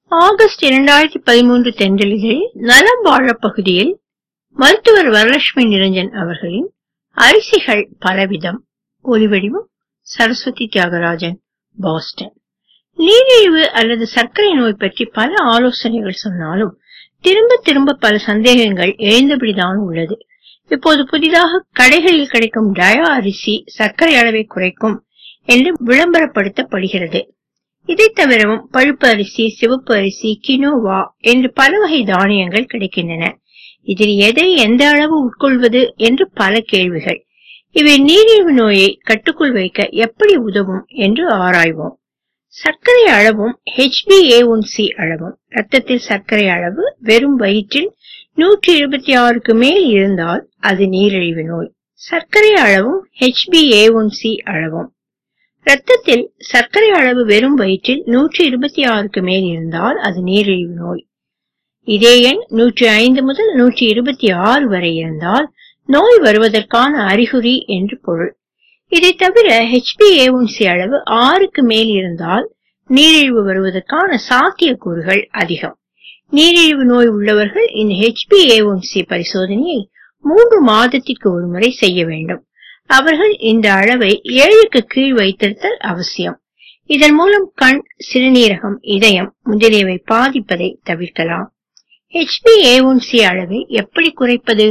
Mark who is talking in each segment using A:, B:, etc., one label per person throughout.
A: August இரண்டாயிரத்தி பதிமூன்று தென்றலில் நலம் வாழ பகுதியில் மருத்துவர் வரலட்சுமி நிரஞ்சன் அவர்களின் அரிசிகள் பலவிதம் ஒலிவடிவம் சரஸ்வதி தியாகராஜன் பாஸ்டன் நீரிழிவு அல்லது சர்க்கரை நோய் பற்றி பல ஆலோசனைகள் சொன்னாலும் திரும்ப திரும்ப பல சந்தேகங்கள் எழுந்தபடிதான் உள்ளது இப்போது புதிதாக கடைகளில் கிடைக்கும் டயா அரிசி சர்க்கரை அளவை குறைக்கும் என்று விளம்பரப்படுத்தப்படுகிறது இதை தவிரவும் பழுப்பு அரிசி சிவப்பு அரிசி கினோவா என்று பல வகை தானியங்கள் கிடைக்கின்றன இதில் எதை எந்த அளவு உட்கொள்வது என்று பல கேள்விகள் இவை நீரிழிவு நோயை கட்டுக்குள் வைக்க எப்படி உதவும் என்று ஆராய்வோம் சர்க்கரை அளவும் HbA1c அளவும் ரத்தத்தில் சர்க்கரை அளவு வெறும் வயிற்றில் நூற்றி இருபத்தி ஆறுக்கு மேல் இருந்தால் அது நீரிழிவு நோய் சர்க்கரை அளவும் HbA1c அளவும் ரத்தத்தில் சர்க்கரை அளவு வெறும் வயிற்றில் நூற்றி இருபத்தி ஆறுக்கு மேல் இருந்தால் அது நீரிழிவு நோய் இதே எண் நூற்றி ஐந்து முதல் நூற்றி இருபத்தி ஆறு வரை இருந்தால் நோய் வருவதற்கான அறிகுறி என்று பொருள் இதை தவிர HbA1c அளவு ஆறுக்கு மேல் இருந்தால் நீரிழிவு வருவதற்கான சாத்தியக்கூறுகள் அதிகம் நீரிழிவு நோய் உள்ளவர்கள் இந்த HbA1c பரிசோதனையை மூன்று மாதத்திற்கு ஒருமுறை செய்ய வேண்டும் அவர்கள் இந்த அளவை ஏழுக்கு கீழ் வைத்திருத்தல் அவசியம் இதன் மூலம் கண் சிறுநீரகம் இதயம் முதலியவை பாதிப்பதை தவிர்க்கலாம் HbA1c அளவை எப்படி குறைப்பது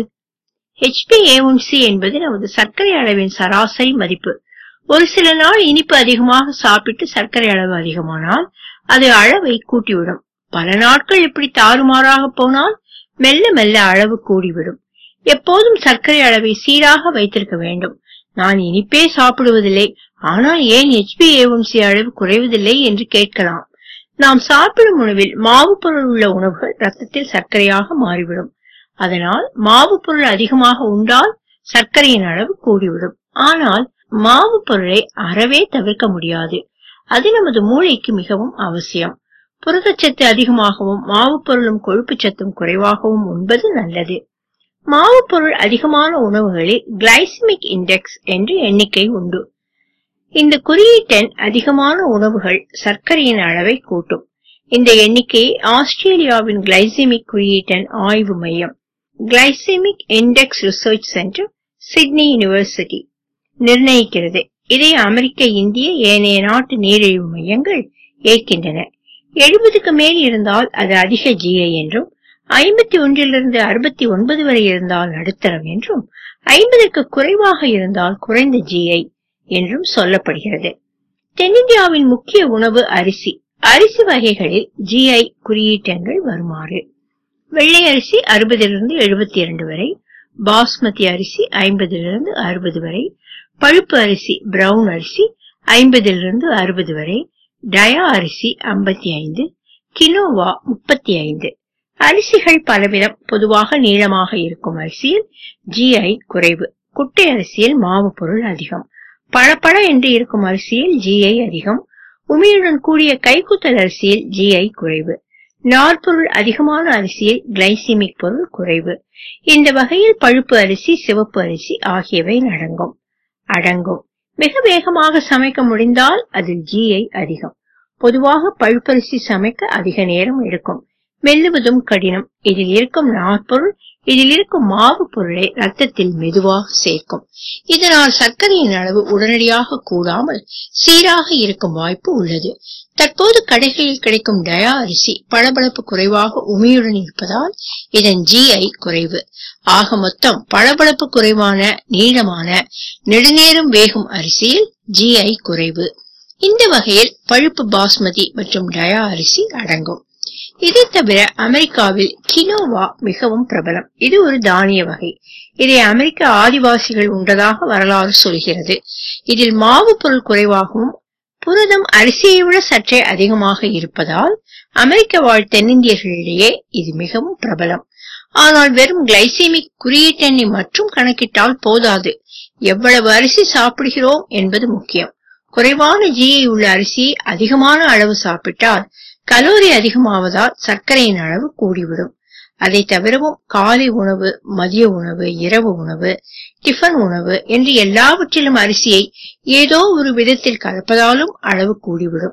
A: HbA1c என்பது நமது சர்க்கரை அளவின் சராசரி மதிப்பு ஒரு சில நாள் இனிப்பு அதிகமாக சாப்பிட்டு சர்க்கரை அளவு அதிகமானால் அது அளவை கூட்டிவிடும் பல நாட்கள் இப்படி தாறுமாறாக போனால் மெல்ல மெல்ல அளவு கூடிவிடும் எப்போதும் சர்க்கரை அளவை சீராக வைத்திருக்க வேண்டும் நான் இனிப்பே சாப்பிடுவதில்லை ஆனால் ஏன் HbA1c அளவு குறைவதில்லை என்று கேட்கலாம் நாம் சாப்பிடும் உணவில் மாவு பொருள் உள்ள உணவுகள் ரத்தத்தில் சர்க்கரையாக மாறிவிடும் அதனால் மாவு பொருள் அதிகமாக உண்டால் சர்க்கரையின் அளவு கூடிவிடும் ஆனால் மாவு பொருளை அறவே தவிர்க்க முடியாது அது நமது மூளைக்கு மிகவும் அவசியம் புரதச்சத்து அதிகமாகவும் மாவு பொருளும் கொழுப்பு சத்தும் குறைவாகவும் உண்பது நல்லது மாவு பொருள் அதிகமான உணவுகளில் கிளைசிமிக் இண்டெக்ஸ் என்று எண்ணிக்கை உண்டு இந்த குறியீட்டெண் அதிகமான உணவுகள் சர்க்கரையின் அளவை கூட்டும் இந்த எண்ணிக்கையை ஆஸ்திரேலியாவின் கிளைசிமிக் குறியீட்டெண் ஆய்வு மையம் glycemic index research centre Sydney university நிர்ணயிக்கிறது இதை அமெரிக்க இந்திய ஏனைய நாட்டு நீரிழிவு மையங்கள் ஏற்கின்றன எழுபதுக்கு மேல் இருந்தால் அது அதிக ஜிஐ என்றும் ஐம்பத்தி ஒன்றிலிருந்து அறுபத்தி ஒன்பது வரை இருந்தால் நடுத்தரம் என்றும் ஐம்பதற்கு குறைவாக இருந்தால் குறைந்த ஜிஐ என்றும் சொல்லப்படுகிறது தென்னிந்தியாவின் முக்கிய உணவு அரிசி அரிசி வகைகளில் ஜிஐ குறியீட்டெண்கள் வருமாறு வெள்ளை அரிசி அறுபதிலிருந்து எழுபத்தி இரண்டு வரை பாஸ்மதி அரிசி ஐம்பதிலிருந்து அறுபது வரை பழுப்பு அரிசி பிரவுன் அரிசி ஐம்பதிலிருந்து அறுபது வரை டயா அரிசி ஐம்பத்தி ஐந்து கினோவா முப்பத்தி ஐந்து அரிசிகள் பலவிதம் பொதுவாக நீளமாக இருக்கும் அரிசியில் ஜிஐ குறைவு குட்டை அரிசியில் மாவு பொருள் அதிகம் பழப்பழ என்று இருக்கும் அரிசியில் ஜிஐ அதிகம் உமியுடன் கூடிய கைக்குத்தல் அரிசியில் ஜிஐ குறைவு நார்பொருள் அதிகமான அரிசியில் கிளைசிமிக் பொருள் குறைவு இந்த வகையில் பழுப்பு அரிசி சிவப்பு அரிசி ஆகியவை அடங்கும் அடங்கும் மிக வேகமாக சமைக்க முடிந்தால் அதில் ஜிஐ அதிகம் பொதுவாக பழுப்பரிசி சமைக்க அதிக நேரம் எடுக்கும் மெல்லுவதும் கடினம் இதில் இருக்கும் நாற்பொருள் இதில் இருக்கும் மாவு பொருளை ரத்தத்தில் மெதுவாக சேர்க்கும் இதனால் சர்க்கரையின் அளவு உடனடியாக கூடாமல் சீராக இருக்கும் வாய்ப்பு உள்ளது தற்போது கடைகளில் கிடைக்கும் டயா அரிசி பளபளப்பு குறைவாக உமியுடன் இருப்பதால் இதன் ஜிஐ குறைவு ஆக மொத்தம் பளபளப்பு குறைவான நீளமான நெடுநேரம் வேகும் அரிசியில் ஜிஐ குறைவு இந்த வகையில் பழுப்பு பாஸ்மதி மற்றும் டயா அரிசி அடங்கும் இதை தவிர அமெரிக்காவில் கினோவா மிகவும் பிரபலம் இது ஒரு தானிய வகை இதை அமெரிக்க ஆதிவாசிகள் உண்டதாக வரலாறு சொல்கிறது இதில் மாவு பொருள் குறைவாகவும் புரதம் அரிசியை விட சற்றே அதிகமாக இருப்பதால் அமெரிக்க வாழ் தென்னிந்தியர்களிடையே இது மிகவும் பிரபலம் ஆனால் வெறும் கிளைசிமிக் குறியீட்டெண்ணை மட்டும் கணக்கிட்டால் போதாது எவ்வளவு அரிசி சாப்பிடுகிறோம் என்பது முக்கியம் குறைவான ஜிஐ உள்ள அரிசியை அதிகமான அளவு சாப்பிட்டால் கலோரி அதிகமாவதால் சர்க்கரையின் அளவு கூடிவிடும் அதை தவிரவும் காலை உணவு மதிய உணவு இரவு உணவு டிஃபன் உணவு என்று எல்லாவற்றிலும் அரிசியை ஏதோ ஒரு விதத்தில் கலப்பதாலும் அளவு கூடிவிடும்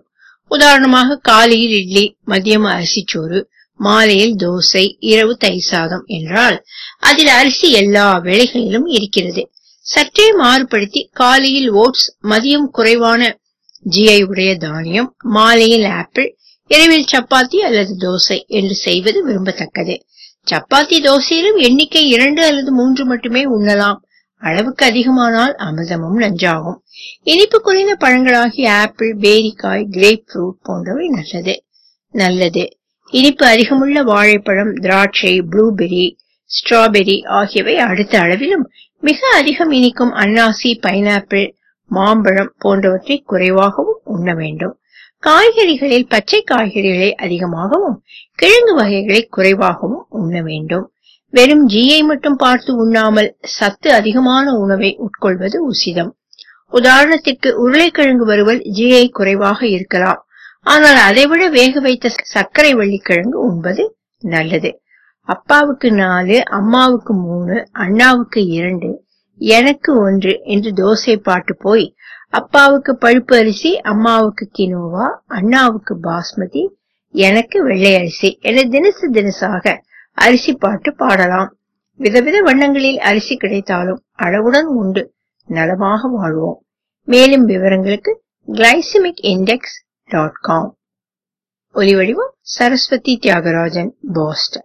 A: உதாரணமாக காலையில் இட்லி மதியம் அரிசிச்சோறு மாலையில் தோசை இரவு தயிர் சாதம் என்றால் அதில் அரிசி எல்லா வேளைகளிலும் இருக்கிறது சற்றே மாறுபடுத்தி காலையில் ஓட்ஸ் மதியம் குறைவான ஜிஐ உடைய தானியம் மாலையில் ஆப்பிள் இரவில் சப்பாத்தி அல்லது தோசை என்று செய்வது விரும்பத்தக்கது சப்பாத்தி தோசையிலும் எண்ணிக்கை இரண்டு அல்லது மூன்று மட்டுமே உண்ணலாம் அளவுக்கு அதிகமானால் அமிர்தமும் நஞ்சாகும் இனிப்பு குறைந்த பழங்களாகிய ஆப்பிள் பேரிக்காய் கிரேப் ஃப்ரூட் போன்றவை நல்லது நல்லது இனிப்பு அதிகமுள்ள வாழைப்பழம் திராட்சை ப்ளூபெர்ரி ஸ்ட்ராபெர்ரி ஆகியவை அடுத்த அளவிலும் மிக அதிகம் இனிக்கும் அன்னாசி பைனாப்பிள் மாம்பழம் போன்றவற்றை குறைவாகவும் உண்ண வேண்டும் காய்கறிகளில் பச்சை காய்கறிகளை அதிகமாகவும் கிழங்கு வகைகளை குறைவாகவும் உண்ண வேண்டும் வெறும் ஜியை மட்டும் பார்த்து உண்ணாமல் சத்து அதிகமான உணவை உட்கொள்வது உசிதம் உதாரணத்திற்கு உருளைக்கிழங்கு வறுவல் ஜிஐ குறைவாக இருக்கலாம் ஆனால் அதைவிட வேக வைத்த சர்க்கரை வள்ளிக்கிழங்கு உண்பது நல்லது அப்பாவுக்கு நாலு அம்மாவுக்கு மூணு அண்ணாவுக்கு இரண்டு எனக்கு ஒன்று என்று தோசை பாட்டு போய் அப்பாவுக்கு பழுப்பு அரிசி அம்மாவுக்கு கினோவா அண்ணாவுக்கு பாஸ்மதி எனக்கு வெள்ளை அரிசி என தினசு தினசாக அரிசி பாட்டு பாடலாம் விதவித வண்ணங்களில் அரிசி கிடைத்தாலும் அளவுடன் உண்டு நலமாக வாழ்வோம் மேலும் விவரங்களுக்கு கிளைசிமிக் இண்டெக்ஸ் டாட் காம் ஒலிவடிவம் சரஸ்வதி தியாகராஜன் பாஸ்டன்